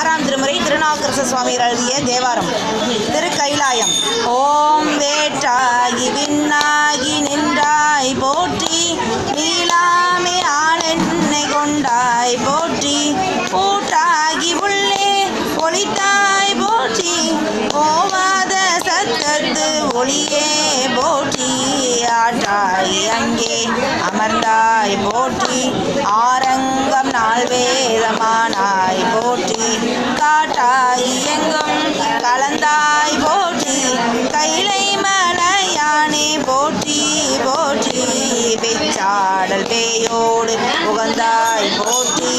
ஆறாம் திருமுறை திருநாவுக்கரசு சுவாமிகள் எழுதிய தேவாரம் திருக்கைலாயம் ஓம் வேற்றாகி விண்ணாகி நின்றாய் போற்றி நீலாமே ஆளென்னை கொண்டாய் போற்றி பூட்டாகி உள்ளே ஒளித்தாய் போற்றி ஓவாத சத்தத்து ஒளியே போற்றி ஆற்றாய் அங்கே அமர்ந்தாய் போற்றி ஆரங்கம் நாள் வேதமானாய் போற்றி காட்டாய் எங்கும் கலந்தாய் போற்றி கைலை மலையானே போற்றி போற்றி வெச்சாடல் பேயோடு புகந்தாய் போற்றி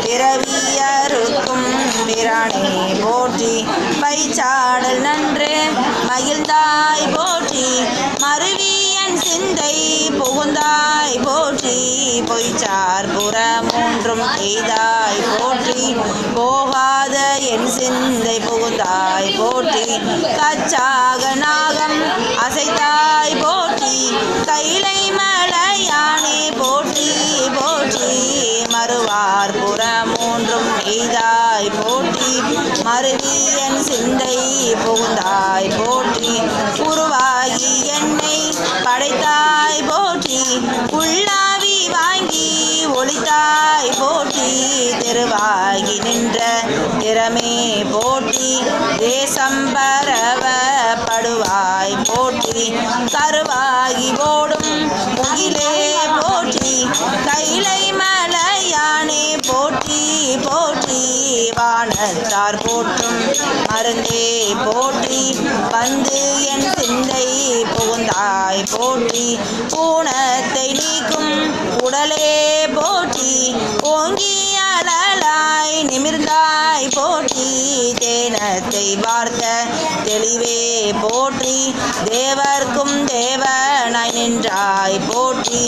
பிறவியருக்கும் பிரானே போற்றி பைச்சாடல் நன்று மகிழ்ந்தாய் போற்றி மருவியன் சிந்தை புகுந்தாய் போற்றி பொய்ச்சார் புற மூன்றும் எய்தாய் போற்றி போகாத என் சிந்தை புகுந்தாய் போற்றி கச்சாக நாகம் அசைத்தாய் போற்றி கைலை மலையானே போற்றி போற்றி மறுவார் புற மூன்றும் எய்தாய் போற்றி மருவியன் சிந்தை புகுந்தாய் போற்றி உருவாகி என்னை படைத்தாய் போற்றி உள்ளாவி வாங்கி ஒளித்தாய் போற்றி திருவாகி நின்ற திறமே போற்றி தேசம் பரவ படுவாய் போற்றி கருவாகி ஓடும் முகிலே போற்றி கைலை மலையானே போற்றி போற்றி வானத்தார் போற்றும் மருந்தே போற்றி வந்து என் சிந்தை புகுந்தாய் போற்றி ஊனத்தை நீக்கும் உடலே போற்றி ஓங்கி அழலாய் நிமிர்ந்தாய் போற்றி தேனத்தை வார்த்த தெளிவே போற்றி தேவர்க்கும் தேவனாய் நின்றாய் போற்றி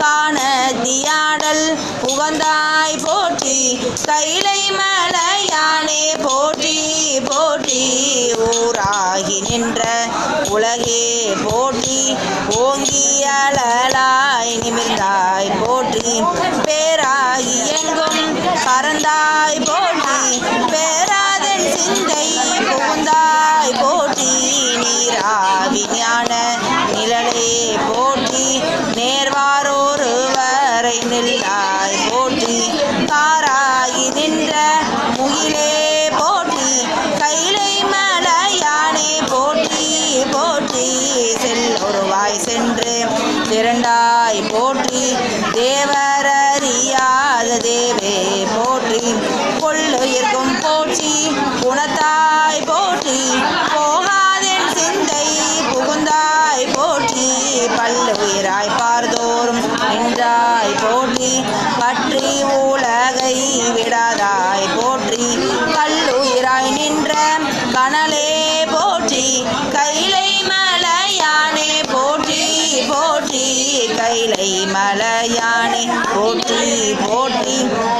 காணத்தியாடல் புகந்தாய் போற்றி கைலை மலையானே போற்றி போற்றி ஊராகி நின்ற உலகே போற்றி ஓங்கி அழலாய் நிமிர்ந்தாய் போற்றி பேராகி எங்கும் பறந்தாய் போற்றி பேராதன் சிந்தை புகுந்தாய் போற்றி நீராவி ஞான நிழலே போற்றி நேர்வாரோருவரை நில்லாய் போற்றி காராகி நின்ற முகிலே போற்றி கைலை மலையானே போற்றி போற்றி செல்லொருவாய் சென்று திரண்டாய் போற்றி தேவரறியாத தேவே போற்றி கொள்ளுயிர்க்கும் போற்றி குணத்தாய் போற்றி போகாதென் சிந்தை புகுந்தாய் போற்றி பல்லுயிராய் பார்தோறும் நின்றாய் போற்றி பற்றி உலகை விடாதாய் போற்றி கல்லுயிராய் நின்ற கனலே போற்றி கைலை மலையானே போற்றி போற்றி கைலை மலையானே போற்றி போற்றி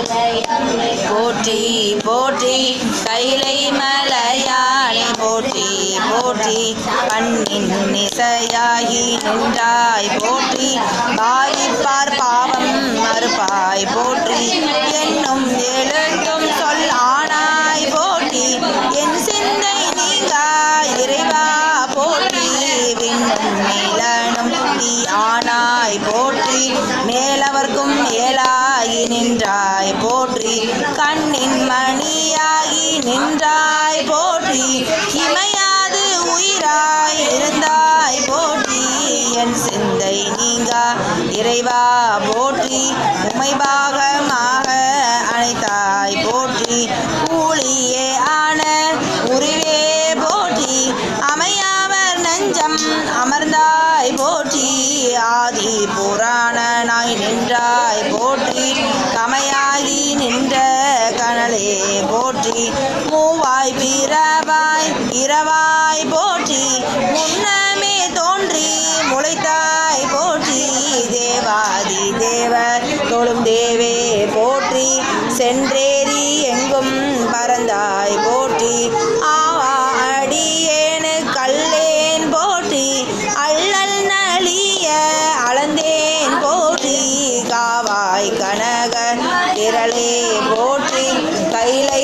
போற்றி போற்றி கைலை மலையானே போற்றி போற்றி பண்ணின் இசையாகி நின்றாய் போற்றி பாயிப்பார் பாவம் மறுப்பாய் போற்றி என்னும் எழுத்தும் சொல் ஆனாய் போற்றி என் சிந்தை நீங்கா இறைவா போற்றி விண்ணும் மேலனும் நீ ஆனாய் போற்றி மேலவர்க்கும் ஏலாகி நின்றாய் போற்றி கண்ணின் மணியாகி நின்றாய் போற்றி இமையாது உயிராய் இருந்தாய் போற்றி என் சிந்தை நீங்கா இறைவா போற்றி உமை பாகமாக அழைத்தாய் போற்றி கூலியே ஆன உருவே போற்றி அமையாவர் நஞ்சம் அமர்ந்தாய் போற்றி ஆதி புராணனாய் நின்றாய் போற்றி கமையாகி நின்ற கனலே போற்றி மூவாய் பிறவாய் இரவாய் போற்றி முன்னமே தோன்றி முளைத்தாய் போற்றி தேவாதி தேவ தொழும் தேவே போற்றி சென்றேறி எங்கும் பறந்தாய் போற்றி ஆவா அடியேனு கல்லேன் போற்றி அள்ளல் நலிய அளந்தேன் போற்றி காவாய் கனக திரளே போற்றி கைலை மலை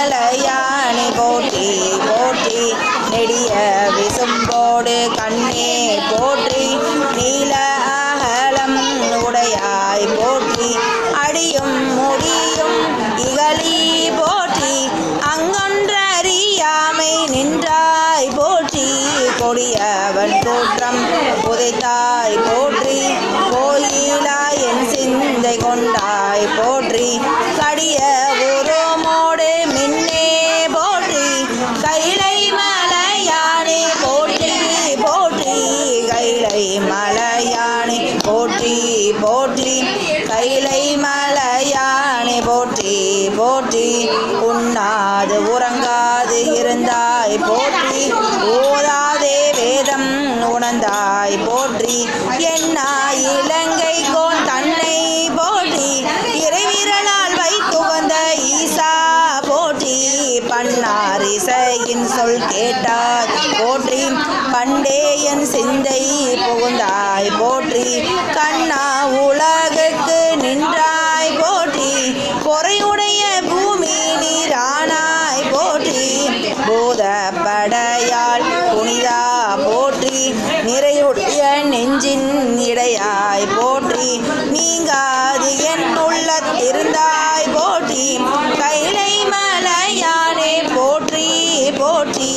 மலையானை போற்றி போற்றி நெடிய விசும்போடு கண்ணே போற்றி நீல அகலம் உடையாய் போற்றி அடியும் முடியும் இகழி போற்றி அங்கொன்றறியாமை நின்றாய் போற்றி கொடியவன் தோற்றம் புதைத்தாய் போற்றி கோயிலா என் சிந்தை கொண்டாய் போற்றி கடிய உருமோடு மின்னே போற்றி கைலை மலையானே போற்றி போற்றி கைலை மலையானே போற்றி போற்றி கைலை மலையானே போற்றி போற்றி உண்ணாது உறங்காது இருந்தாய் போற்றி ஓதாதே வேதம் உணர்ந்தாய் போற்றி என்னா இலங்கை கோன் தன்னை போற்றி இறைவிரலால் வைத்துகந்த ஈசா போற்றி பன்னார் இசையின் சொல் கேட்டாய் போற்றி பண்டே என் சிந்தை புகுந்தாய் போற்றி கண்ணா உலகுக்கு நின்றாய் போற்றி பொறையுடைய பூமி நீரானாய் போற்றி பூதப்படையால் புனிதா போற்றி நிறையுடைய நெஞ்சின் இடையாய் போற்றி நீங்காது என் உள்ளத்திருந்தாய் போற்றி கைலை மலையானே போற்றி போற்றி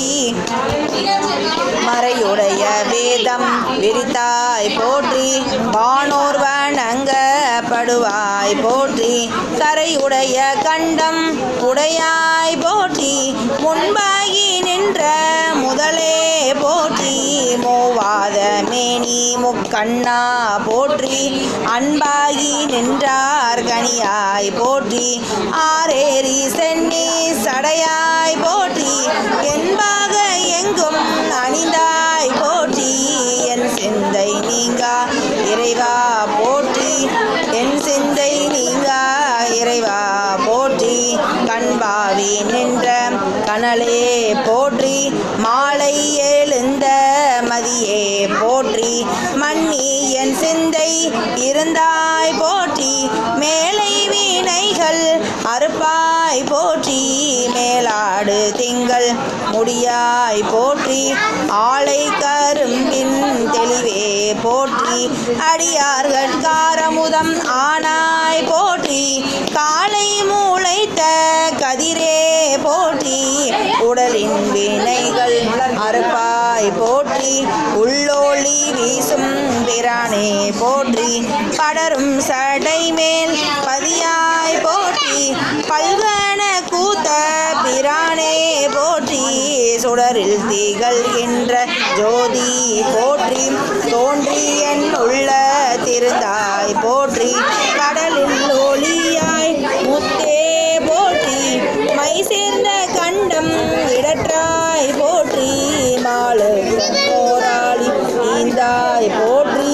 மறையுடைய வேதம் விரித்தாய் போற்றி வானோர் வணங்கப்படுவாய் போற்றி கரையுடைய கண்டம் உடையாய் போற்றி முன்பாகி நின்ற முதலே போற்றி மூவாத மேனி முக்கண்ணா போற்றி அன்பாகி நின்றார் கனியாய் போற்றி ஆரேரி சென்னி சடையாய் போற்றி என்பாக எங்கும் அணிந்தாய் போற்றி என் சிந்தை நீங்கா இறைவா போற்றி என் சிந்தை நீங்கா இறைவா போற்றி கண்பாவி நின்ற கனலே போற்றி மாலை எழுந்த மதியே போற்றி மன்னி என் சிந்தை இருந்தாய் போற்றி மேலை வீணைகள் அறுப்பாய் போற்றி மேலாடு திங்கள் முடியாய் போற்றி ஆலை கரும்பின் தெளிவே போற்றி அடியார்கள் காரமுதம் ஆனாய் போற்றி காலை மூளைத்த கதிரே போற்றி உடலின் வினைகள் அறுப்பாய் போற்றி உள்ளோளி வீசும் பிரானே போற்றி படரும் சடை மேல் பதியாய் போற்றி பல்வன கூத்த பிரானே போற்றி சுடரில் திகழ்கின்ற ஜோதி போற்றி தோன்றி என் உள்ள திருந்தாய் போற்றி கடலில் ஒளியாய் முத்தே போற்றி மை சேர்ந்த கண்டம் இடற்றாய் போற்றி மாலு போராளி நீந்தாய் போற்றி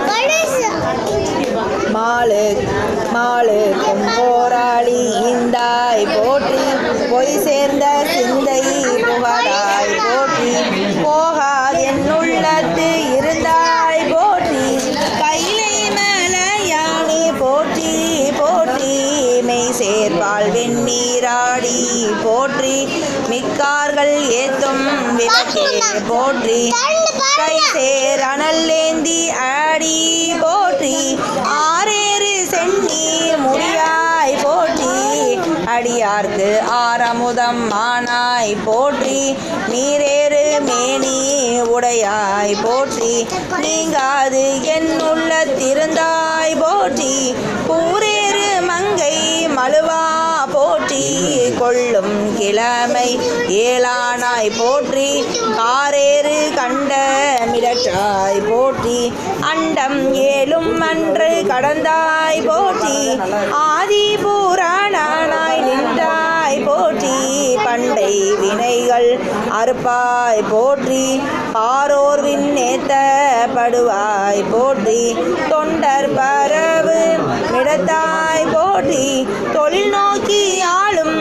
மாலு மாலு போராளி இந்தாய் போற்றி பொய் சேர்ந்த சிந்தை புகழாய் போற்றி போகாது என்னுள்ளத்து இருந்தாய் போற்றி கைலை மலையானே போற்றி போற்றி மெய் சேர்பால் வெந்நீராடி போற்றி மிக்கார்கள் ஏத்தும் விளக்கே போற்றி கை சேர் அனல்லேந்தி ஆடி போற்றி ஆரேறு சென்னீர் முடியாய் போற்றி அடியார்க்கு ஆரமுதம் ஆனாய் போற்றி நீரேறு மேனி உடையாய் போற்றி நீங்காது என் உள்ள திருந்தாய் போற்றி கூரேறு மங்கை மழுவா போற்றி கொள்ளும் கிழமை ஏலானாய் போற்றி காரேறு கண்ட மிடற்றாய் போற்றி அண்டம் ஏழும் அன்று கடந்தாய் போற்றி ஆதி புராணானாய் நின்றாய் போற்றி பண்டை வினைகள் அறுப்பாய் போற்றி பாரோர் விண்ணேத்த படுவாய் போற்றி தொண்டர் பரவு மிடத்தாய் போற்றி தொழில் நோக்கி ஆளும்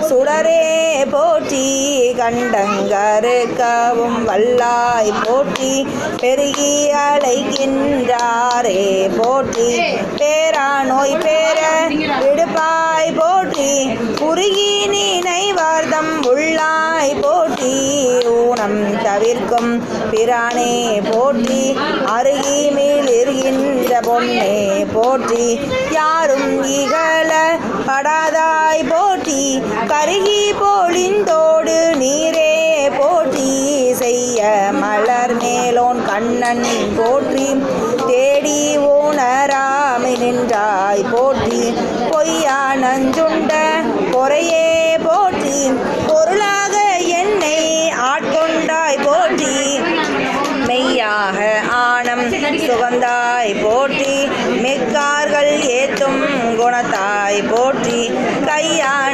சுடரே போற்றி கண்டங்கருக்கவும் வல்லாய் போற்றி பெருகி அழைக்கின்றாரே போற்றி பேரா நோய் பேர விடுப்பாய் போற்றி குறுகி நினைவார்தம் உள்ளாய் போற்றி ஊனம் தவிர்க்கும் பிரானே போற்றி அருகி மேலிருகின்ற பொன்னே போற்றி யாரும் இகழ படாதாய் போற்றி கருகி பொழிந்தோடு நீரே போற்றி செய்ய மலர் மேலோன் கண்ணன் போற்றி தேடி உணராமை நின்றாய் போற்றி பொய்யா நஞ்சுண்ட பொறையே போற்றி பொருளாக என்னை ஆட்கொண்டாய் போற்றி மெய்யாக ஆனம் சுகந்தாய் போற்றி மிக்கார்கள் ஏத்தும் குணத்தாய் போற்றி கையால்